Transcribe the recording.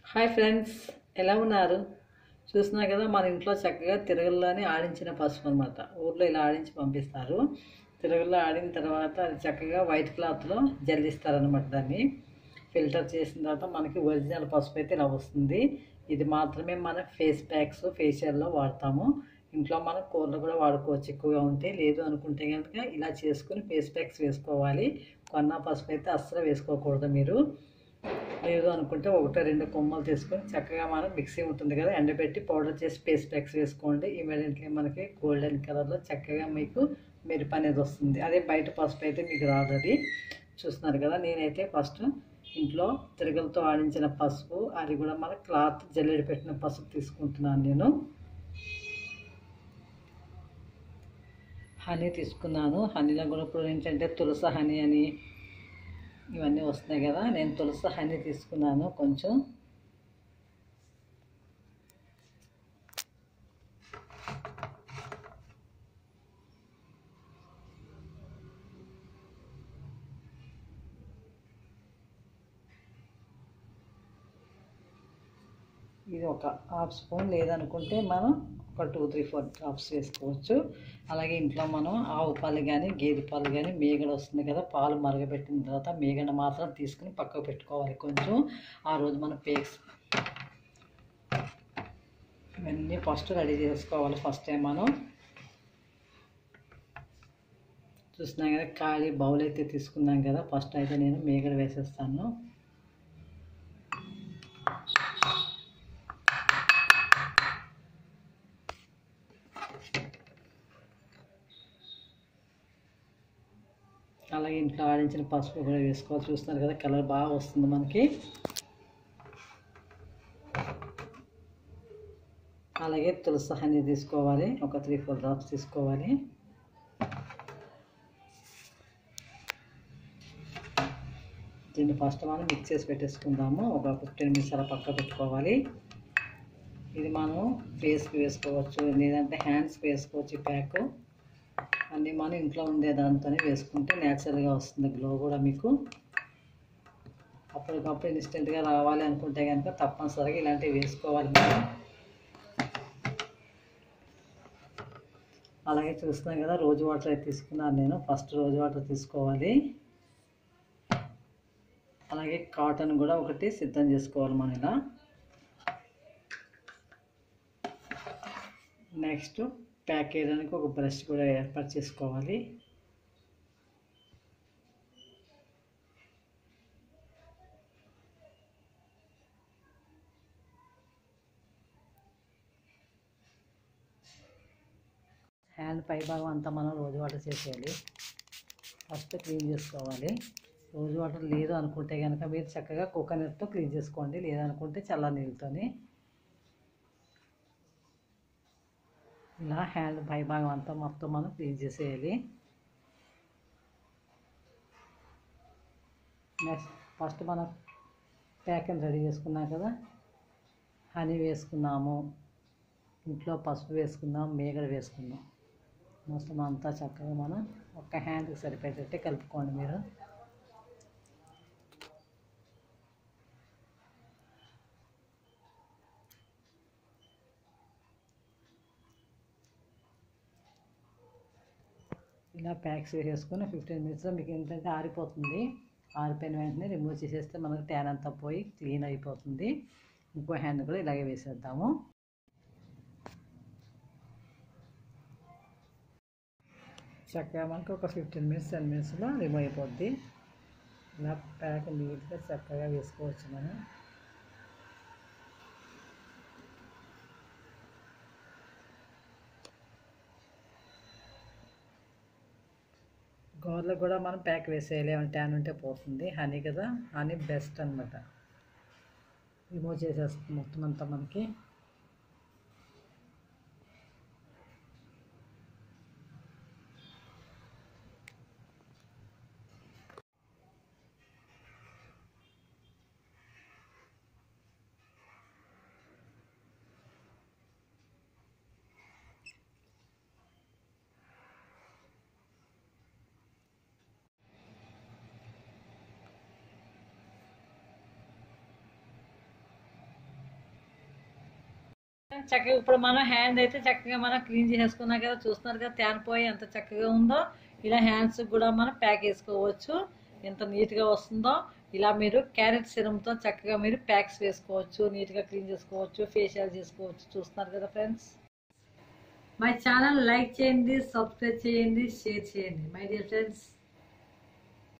hi friends ఎలా ఉన్నారు చూస్తున్నా కదా మన ఇంట్లో చక్కగా తిరగల్లోనే ఆడించిన పసుపు అనమాట ఊర్లో ఇలా ఆడించి పంపిస్తారు తిరగల్లో ఆడిన తర్వాత అది చక్కగా వైట్ క్లాత్లో జల్లిస్తారనమాట దాన్ని ఫిల్టర్ చేసిన తర్వాత మనకి ఒరిజినల్ పసుపు అయితే ఇలా వస్తుంది ఇది మాత్రమే మన ఫేస్ ప్యాక్స్ ఫేషియల్లో వాడతాము ఇంట్లో మనం కూరలు కూడా వాడుకోవచ్చు ఎక్కువగా ఉంటే లేదు అనుకుంటే కనుక ఇలా చేసుకుని ఫేస్ ప్యాక్స్ వేసుకోవాలి కొన్న పసుపు అయితే అస్సలు వేసుకోకూడదు మీరు లేదు అనుకుంటే ఒకటో రెండు కొమ్మలు తీసుకొని చక్కగా మనం మిక్సీ ఉంటుంది కదా ఎండబెట్టి పౌడర్ చేసి పేస్ట్ ప్యాక్స్ వేసుకోండి ఇమీడియట్లీ మనకి గోల్డెన్ కలర్లో చక్కగా మీకు మెరుపు అనేది వస్తుంది అదే బయట పసుపు అయితే మీకు రాదు అది చూస్తున్నారు కదా నేనైతే ఫస్ట్ ఇంట్లో తిరగలతో ఆడించిన పసుపు అది కూడా మన క్లాత్ జల్లెడ పెట్టిన పసుపు తీసుకుంటున్నాను నేను హనీ తీసుకున్నాను హనీలో కూడా ఇప్పుడు ఏంటంటే తులస హనీ అని ఇవన్నీ వస్తున్నాయి కదా నేను తులసి హనీ తీసుకున్నాను కొంచెం ఇది ఒక హాఫ్ స్పూన్ లేదనుకుంటే మనం ఒక టూ త్రీ ఫోర్ డ్రాప్స్ వేసుకోవచ్చు అలాగే ఇంట్లో మనం ఆవు పాలు కానీ గేదె పాలు కానీ మేగడ వస్తుంది కదా పాలు మరగబెట్టిన తర్వాత మేగడ మాత్రం తీసుకుని పక్కకు పెట్టుకోవాలి కొంచెం ఆ రోజు మనం పేక్స్ ఇవన్నీ ఫస్ట్ రెడీ చేసుకోవాలి ఫస్ట్ టైం మనం చూస్తున్నాం కదా ఖాళీ బౌల్ అయితే తీసుకున్నాం కదా ఫస్ట్ అయితే నేను మేగడ వేసేస్తాను అలాగే ఇంట్లో ఆడించిన పసుపు కూడా వేసుకోవాలి చూస్తున్నారు కదా కలర్ బాగా వస్తుంది మనకి అలాగే తులసి హనీ తీసుకోవాలి ఒక త్రీ ఫోర్ డ్రాప్స్ తీసుకోవాలి దీన్ని ఫస్ట్ మనం మిక్స్ చేసి పెట్టేసుకుందాము ఒక ఫిఫ్టీన్ మినిట్స్ అలా పక్క పెట్టుకోవాలి ఇది మనం ఫేస్కి వేసుకోవచ్చు లేదంటే హ్యాండ్స్కి వేసుకోవచ్చు ఈ ప్యాక్ అన్నీ మనం ఇంట్లో ఉండే దాంతోనే వేసుకుంటే న్యాచురల్గా వస్తుంది గ్లో కూడా మీకు అప్పటికప్పుడు ఇన్స్టెంట్గా రావాలి అనుకుంటే కనుక తప్పనిసరిగా ఇలాంటివి వేసుకోవాలి మనం అలాగే చూస్తున్నాం కదా రోజు వాటర్ అయితే తీసుకున్నాను నేను ఫస్ట్ రోజు వాటర్ తీసుకోవాలి అలాగే కాటన్ కూడా ఒకటి సిద్ధం చేసుకోవాలి మనం ఇలా నెక్స్ట్ ప్యాక్ చేయడానికి ఒక బ్రష్ కూడా ఏర్పాటు చేసుకోవాలి హ్యాండ్ పై భాగం అంతా మనం రోజు వాటర్ చేసేయాలి ఫస్ట్ క్లీన్ చేసుకోవాలి రోజు వాటర్ లేదు అనుకుంటే కనుక మీరు చక్కగా కోకోనట్తో క్లీన్ చేసుకోండి లేదనుకుంటే చల్ల నీళ్ళతోని ఇలా హ్యాండ్ పై భాగం అంతా మొత్తం మనం క్లీన్ చేసేయాలి నెక్స్ట్ ఫస్ట్ మనం ప్యాకెట్ రెడీ చేసుకున్నాం కదా హనీ వేసుకున్నాము ఇంట్లో పసుపు వేసుకుందాం మేగడ వేసుకుందాం మొత్తం అంతా చక్కగా మనం ఒక్క హ్యాండ్కి సరిపోయేటట్టే కలుపుకోండి మీరు ఇలా ప్యాక్స్ వేసేసుకొని ఫిఫ్టీన్ మినిట్స్లో మీకు ఏంటంటే ఆరిపోతుంది ఆరిపోయిన వెంటనే రిమూవ్ చేసేస్తే మనకు ట్యాన్ అంతా పోయి క్లీన్ అయిపోతుంది ఇంకో హ్యాండ్ కూడా ఇలాగే వేసేద్దాము చక్కగా మనకు ఒక ఫిఫ్టీన్ మినిట్స్ టెన్ మినిట్స్లో రిమూవ్ అయిపోద్ది ఇలా ప్యాక్ నీట్గా చక్కగా వేసుకోవచ్చు మనం గోర్లకు కూడా మనం ప్యాక్ వేసేయాలి ఏమైనా ట్యాన్ ఉంటే పోతుంది హనీ కదా హనీ బెస్ట్ అనమాట రిమూవ్ చేసేస్తుంది మొత్తం అంతా మనకి చక్కగా ఇప్పుడు మనం హ్యాండ్ అయితే చక్కగా మనం క్లీన్ చేసేసుకున్నాం కదా చూస్తున్నారు కదా ట్యాన్ పోయి ఎంత చక్కగా ఉందో ఇలా హ్యాండ్స్ కూడా మనం ప్యాక్ వేసుకోవచ్చు ఎంత నీట్గా వస్తుందో ఇలా మీరు క్యారెట్ సిరంతో చక్కగా మీరు ప్యాక్స్ వేసుకోవచ్చు నీట్గా క్లీన్ చేసుకోవచ్చు ఫేషియల్ చేసుకోవచ్చు చూస్తున్నారు కదా ఫ్రెండ్స్ మై ఛానల్ లైక్ చేయండి సబ్స్క్రైబ్ చేయండి షేర్ చేయండి మై డియర్ ఫ్రెండ్స్